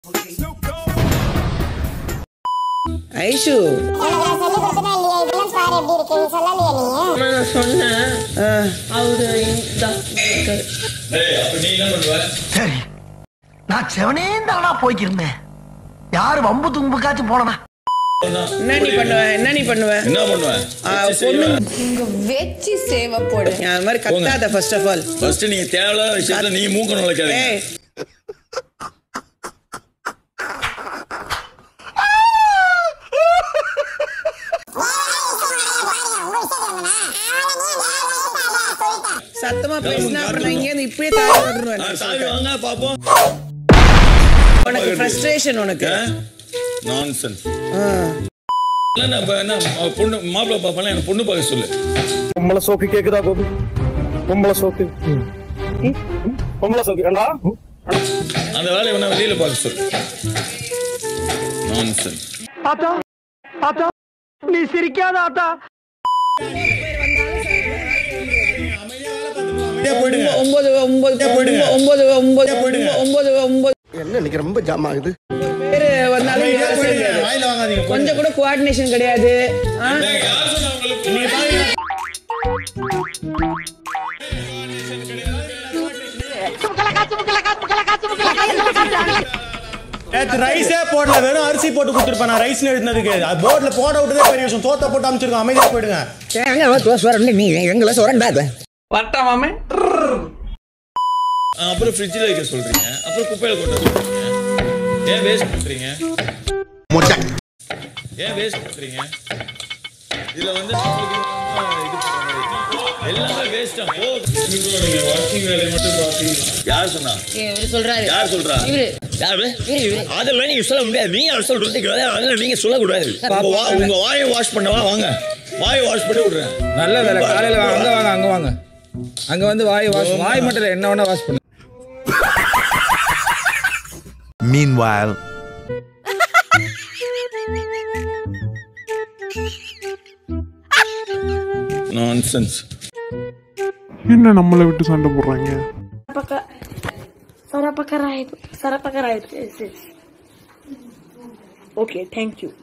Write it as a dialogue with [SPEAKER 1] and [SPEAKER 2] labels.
[SPEAKER 1] ஐஷு
[SPEAKER 2] எனக்கு நான் சொல்லி கொடுத்தனா இல்லையா இதெல்லாம் பாரு எப்படி இருக்கு நீ சொல்லலையா நீ
[SPEAKER 3] நான் சொன்னேன்
[SPEAKER 1] ஆ,
[SPEAKER 3] அவரு இந்த-
[SPEAKER 4] டேய் அப்ப நீ என்ன பண்ணுவ
[SPEAKER 5] சரி நான் செவனே தானா போய்க்கிருந்தேன் யாரு வம்பு தும்புக்காச்சும் போனனா
[SPEAKER 1] என்ன நீ பண்ணுவ என்ன நீ பண்ணுவ
[SPEAKER 4] என்ன பண்ணுவ
[SPEAKER 1] ஆ, பொண்ணு
[SPEAKER 6] இங்க வெச்சி சேவை போடு
[SPEAKER 1] நீ அது மாதிரி கத்தாத ஃபர்ஸ்ட் ஆஃப் ஆல்
[SPEAKER 4] ஃபர்ஸ்ட் நீங்க தேவையில்லாத விஷயத்துல நீ மூக்க நுழைக்காதீங்க
[SPEAKER 1] ஏய் சத்தமா பேசினா அப்புறம் நான் இங்கே இப்படியே தாய்
[SPEAKER 4] ஆ,
[SPEAKER 1] வந்துருவேன்
[SPEAKER 4] சாவி வாங்க பாப்போம்
[SPEAKER 1] உனக்கு ஃப்ரஸ்ட்ரேஷன் உனக்கு
[SPEAKER 4] நான்சென்ஸ்
[SPEAKER 1] ஆ.
[SPEAKER 4] இல்ல நம்ம என்ன அவ பொண்ணு மாப்பிள்ளை பாப்பா எனக்கு பொண்ணு பார்க்க சொல்லு
[SPEAKER 7] பொம்பளை சோக்கு கேக்குதா கோபி பொம்பளை சோக்கு பொம்பளை சோக்கு ஏண்டா
[SPEAKER 4] அந்த வேலையை வேணா வெளியில பார்க்க சொல்லு நான்சென்ஸ்
[SPEAKER 5] ஆத்தா ஆத்தா நீ சிரிக்காத ஆத்தா
[SPEAKER 1] ஒன்பது ஒன்பது ஒன்பது ஒன்பது ஒன்பது ஒன்பது
[SPEAKER 7] என்ன இன்னைக்கு ரொம்ப ஜாம் ஆகுது
[SPEAKER 1] பேரு வந்தாலும் நீ வேலை செய்ய முடியாது. கொஞ்சம் கூட கோஆர்டினேஷன் கிடையாது ஆ?
[SPEAKER 8] நேத்து ரைஸே போடல வெறும் அரிசி போட்டு கொடுத்துருப்பேன் நான் ரைஸ்னு எழுதினதுக்கு போர்ட்ல போட விட்டதே பெரிய விஷயம் தோத்த போட்டு அமைச்சிருக்கோம் அமைதியா போயிடுங்க
[SPEAKER 3] வரட்டா மாமே
[SPEAKER 4] அப்புறம் ஃப்ரிட்ஜில் வைக்க சொல்றீங்க அப்புறம் குப்பையில கொட்ட சொல்றீங்க ஏன் வேஸ்ட் பண்றீங்க ஏன் வேஸ்ட் பண்றீங்க இதுல வந்து நம்மளுக்கு இது பண்ற மாதிரி எல்லாமே வேஸ்டா போ நீங்க வாக்கிங் வேலையை மட்டும் பாத்தீங்க யார் சொன்னா
[SPEAKER 6] சொல்றாரு
[SPEAKER 4] யார் சொல்றா யாரு அதெல்லாம் நீங்க சொல்ல முடியாது நீங்க அவர் சொல்றதுக்கு அதெல்லாம் நீங்க சொல்லக்கூடாது உங்க வா- உங்க வாயை வாஷ் பண்ணவா வாங்க வாயை வாஷ் பண்ணி விடுறேன்
[SPEAKER 9] நல்ல வேலை காலையில வா- அங்க வாங்க அங்க வாங்க அங்க வந்து வாய் வாஷ் வாய் மட்டும் இல்ல, என்ன வேணா வாஷ் பண்ணு
[SPEAKER 10] Meanwhile,
[SPEAKER 4] நான்சென்ஸ்
[SPEAKER 7] என்ன நம்மளை விட்டு சண்டை போடுறாங்க
[SPEAKER 3] Sarapakaraid. Sarapakaraid. Yes, yes. Okay, thank you.